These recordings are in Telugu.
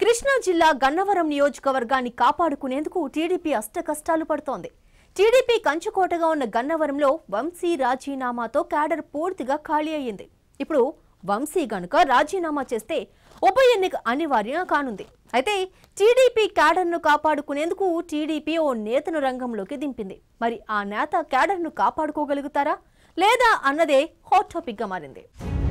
కృష్ణా జిల్లా గన్నవరం నియోజకవర్గాన్ని కాపాడుకునేందుకు టీడీపీ అష్టకష్టాలు పడుతోంది టీడీపీ కంచుకోటగా ఉన్న గన్నవరంలో వంశీ రాజీనామాతో క్యాడర్ పూర్తిగా ఖాళీ అయ్యింది ఇప్పుడు వంశీ గనుక రాజీనామా చేస్తే ఉప ఎన్నిక అనివార్యంగా కానుంది అయితే టీడీపీ క్యాడర్ను కాపాడుకునేందుకు టీడీపీ ఓ నేతను రంగంలోకి దింపింది మరి ఆ నేత క్యాడర్ను కాపాడుకోగలుగుతారా లేదా అన్నదే హాట్ టాపిక్గా మారింది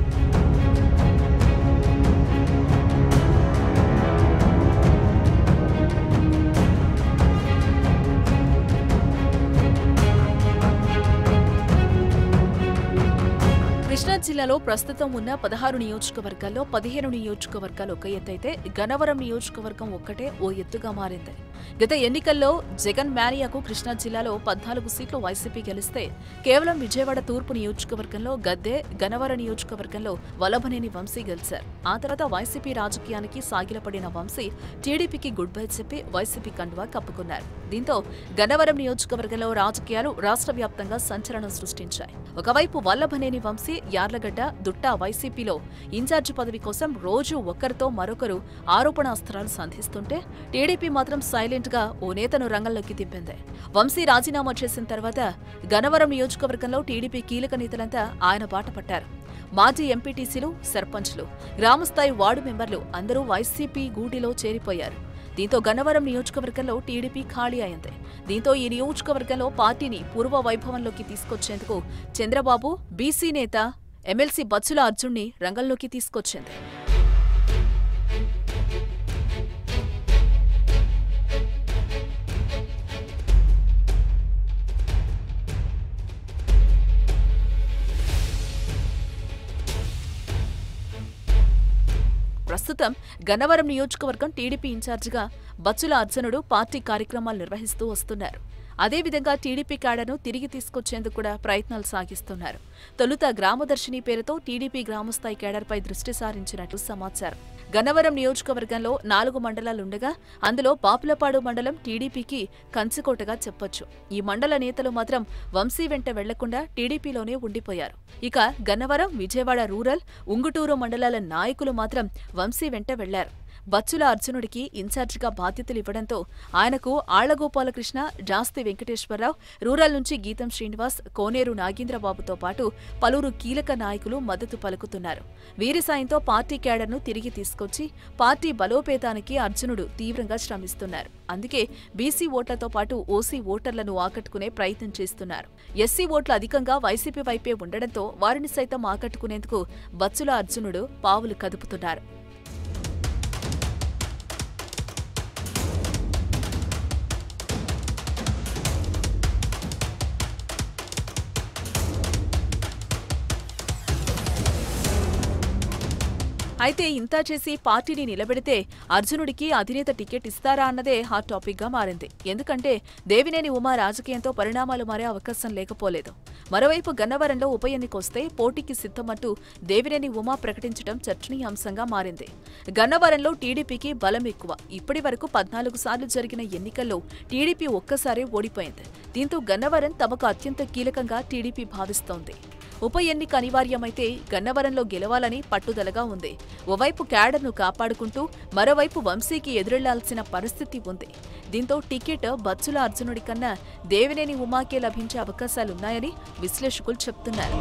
కృష్ణా జిల్లాలో ప్రస్తుతం ఉన్న పదహారు నియోజకవర్గాల్లో పదిహేను నియోజకవర్గాలు ఒక ఎత్తైతే గన్నవరం నియోజకవర్గం ఒక్కటే ఓ ఎత్తుగా మారింది గత ఎన్నికల్లో జగన్ మ్యానియాకు కృష్ణా జిల్లాలో పద్నాలుగు సీట్లు వైసీపీ గెలిస్తే కేవలం విజయవాడ తూర్పు నియోజకవర్గంలో గద్దె గన్నవరం నియోజకవర్గంలో వల్లభనేని వంశీ గెలిచారు ఆ తర్వాత వైసీపీ రాజకీయానికి సాగిలపడిన వంశీ టీడీపీకి గుడ్ బై చెప్పి వైసీపీ కండువా కప్పుకున్నారు దీంతో గన్నవరం నియోజకవర్గంలో రాజకీయాలు రాష్ట్ర వ్యాప్తంగా సంచలనం సృష్టించాయి ఒకవైపు వల్లభనేని వంశీ యార్లగడ్డ దుట్టా వైసీపీలో ఇన్ఛార్జి పదవి కోసం రోజు ఒకరితో మరొకరు ఆరోపణాస్త్రాలు సంధిస్తుంటే టీడీపీ మాత్రం సైలెంట్ గా ఓ నేతను రంగంలోకి దింపింది వంశీ రాజీనామా చేసిన తర్వాత గన్నవరం నియోజకవర్గంలో టీడీపీ కీలక నేతలంతా ఆయన బాట పట్టారు మాజీ ఎంపీటీసీలు సర్పంచ్లు గ్రామస్థాయి వార్డు మెంబర్లు అందరూ వైసీపీ గూటిలో చేరిపోయారు దీంతో గన్నవరం నియోజకవర్గంలో టీడీపీ ఖాళీ అయింది దీంతో ఈ నియోజకవర్గంలో పార్టీని పూర్వ వైభవంలోకి తీసుకొచ్చేందుకు చంద్రబాబు బీసీ నేత ఎమ్మెల్సీ బచ్చుల అర్జున్ని రంగంలోకి తీసుకొచ్చింది ప్రస్తుతం గన్నవరం నియోజకవర్గం టీడీపీ ఇన్ఛార్జిగా బచ్చుల అర్జునుడు పార్టీ కార్యక్రమాలు నిర్వహిస్తూ వస్తున్నారు అదేవిధంగా టీడీపీ క్యాడర్ను తిరిగి తీసుకొచ్చేందుకు కూడా ప్రయత్నాలు సాగిస్తున్నారు తొలుత గ్రామదర్శిని పేరుతో టీడీపీ గ్రామస్థాయి క్యాడర్పై దృష్టి సారించినట్లు సమాచారం గన్నవరం నియోజకవర్గంలో నాలుగు మండలాలుండగా అందులో పాపులపాడు మండలం టీడీపీకి కంచుకోటగా చెప్పొచ్చు ఈ మండల నేతలు మాత్రం వంశీ వెంట వెళ్లకుండా టీడీపీలోనే ఉండిపోయారు ఇక గన్నవరం విజయవాడ రూరల్ ఉంగుటూరు మండలాల నాయకులు మాత్రం వంశీ వెంట వెళ్లారు బచ్చుల అర్జునుడికి ఇన్ఛార్జిగా బాధ్యతలు ఇవ్వడంతో ఆయనకు ఆళ్లగోపాలకృష్ణ జాస్తి వెంకటేశ్వరరావు రూరల్ నుంచి గీతం శ్రీనివాస్ కోనేరు నాగేంద్రబాబుతో పాటు పలువురు కీలక నాయకులు మద్దతు పలుకుతున్నారు వీరి సాయంతో పార్టీ క్యాడర్ను తిరిగి తీసుకొచ్చి పార్టీ బలోపేతానికి అర్జునుడు తీవ్రంగా శ్రమిస్తున్నారు అందుకే బీసీ ఓట్లతో పాటు ఓసీ ఓటర్లను ఆకట్టుకునే ప్రయత్నం చేస్తున్నారు ఎస్సీ ఓట్లు అధికంగా వైసీపీ వైపే ఉండడంతో వారిని సైతం ఆకట్టుకునేందుకు బచ్చుల అర్జునుడు పావులు కదుపుతున్నారు అయితే ఇంతా చేసి పార్టీని నిలబెడితే అర్జునుడికి అధినేత టికెట్ ఇస్తారా అన్నదే హాట్ టాపిక్ గా మారింది ఎందుకంటే దేవినేని ఉమా రాజకీయంతో పరిణామాలు మారే అవకాశం లేకపోలేదు మరోవైపు గన్నవరంలో ఉప ఎన్నికొస్తే పోటీకి సిద్ధమంటూ దేవినేని ఉమా ప్రకటించడం చర్చనీయాంశంగా మారింది గన్నవరంలో టీడీపీకి బలం ఎక్కువ ఇప్పటి వరకు పద్నాలుగు సార్లు జరిగిన ఎన్నికల్లో టీడీపీ ఒక్కసారే ఓడిపోయింది దీంతో గన్నవరం తమకు అత్యంత కీలకంగా టీడీపీ భావిస్తోంది ఉప ఎన్నిక అనివార్యమైతే గన్నవరంలో గెలవాలని పట్టుదలగా ఉంది ఓవైపు క్యాడర్ను కాపాడుకుంటూ మరోవైపు వంశీకి ఎదురెళ్లాల్సిన పరిస్థితి ఉంది దీంతో టికెట్ బచ్చుల అర్జునుడి కన్నా దేవినేని ఉమాకే లభించే అవకాశాలున్నాయని విశ్లేషకులు చెప్తున్నారు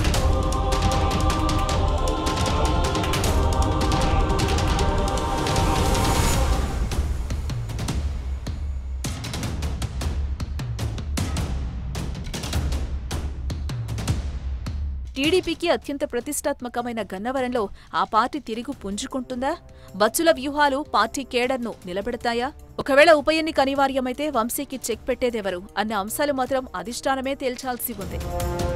టీడీపీకి అత్యంత ప్రతిష్టాత్మకమైన గన్నవరంలో ఆ పార్టీ తిరిగి పుంజుకుంటుందా బచ్చుల వ్యూహాలు పార్టీ కేడర్ను నిలబెడతాయా ఒకవేళ ఉప ఎన్నిక అనివార్యమైతే వంశీకి చెక్ పెట్టేదెవరు అన్న అంశాలు మాత్రం అధిష్టానమే తేల్చాల్సి ఉంది